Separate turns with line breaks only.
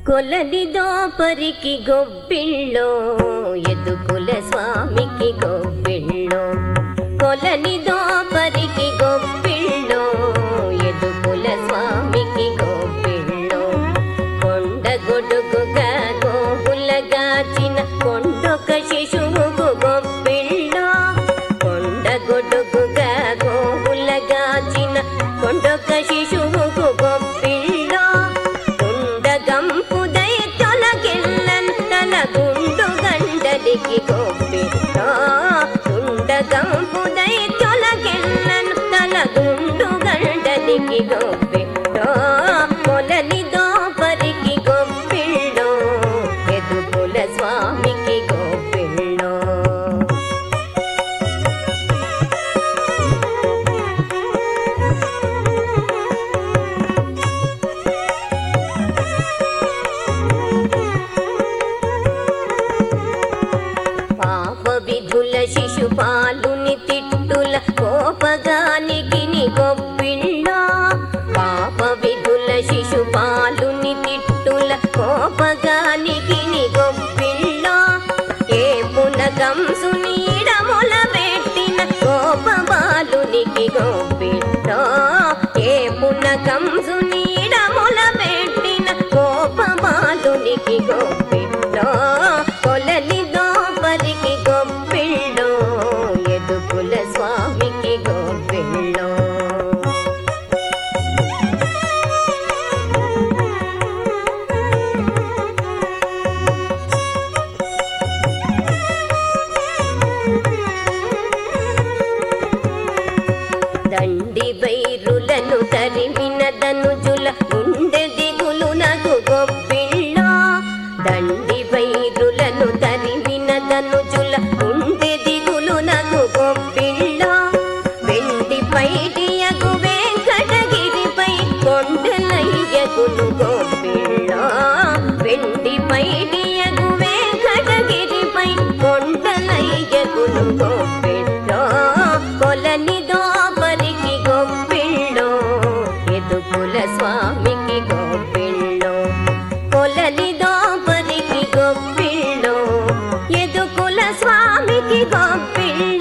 కొలని దోపరికి గొబ్బిళ్ళో ఎదుకుల స్వామికి గొబ్బిళ్ళో కొలని దోపరికి గొబ్బిళ్ళో ఎదుకుల స్వామికి గొబ్బిళ్ళో కొండ గొడుగుగా గోపులగాచిన కొండొక శిశువుకు గొబ్బిళ్ళో కొండ గొడుగుగా గోపులగాచిన కొండొక శిశువుకు గొబ్బిళ్ళో ఉండగంపుదై తొలగిల్లన్ తన గుండు గండలికి గొప్పిటో ఉండగంపుదై తొలగిల్లన్ తన గుండు గండలికి గొప్పిటో మొలని దోపరికి గొప్పిళ్ళో ఎదుపుల స్వామికి గొప్పిళ్ళో పాప విధుల శిశుపాలుని తిట్టుల కోపగానికి ని గొప్పిళ్ళ పాప విధుల శిశుపాలుని తిట్టుల కోపగానికి ని గొప్పిళ్ళ ఏ పునకంసు నీడముల పెట్టిన కోప బాలునికి గొప్పిళ్ళ ఏ పునకంసు నీడముల పెట్టిన కోప బాలునికి గొప్పిళ్ళ కొలని దోపరికి గొప్పిళ్ళో ఎదుపుల స్వామికి గొప్పిళ్ళో దండి బైరులను తరిమిన దనుజుల గుండె దిగులు నగు గొప్పిళ్ళ దండి బైరులను తరిమిన దనుజుల గుండె దిగులు నగు గొప్పిళ్ళ వెండి పైటియగు వెంకటగిరిపై కొండలయ్యగులు గొప్పిళ్ళ వెండి పైటియగు వెంకటగిరిపై కొండలయ్యగులు గొప్పిళ్ళ కొలని దోపరికి గొప్పిళ్ళో ఎదుకుల స్వామికి గొప్పిళ్ళో కొలని దోపరికి గొప్పిళ్ళో ఎదుకుల స్వామికి గొప్పిళ్ళో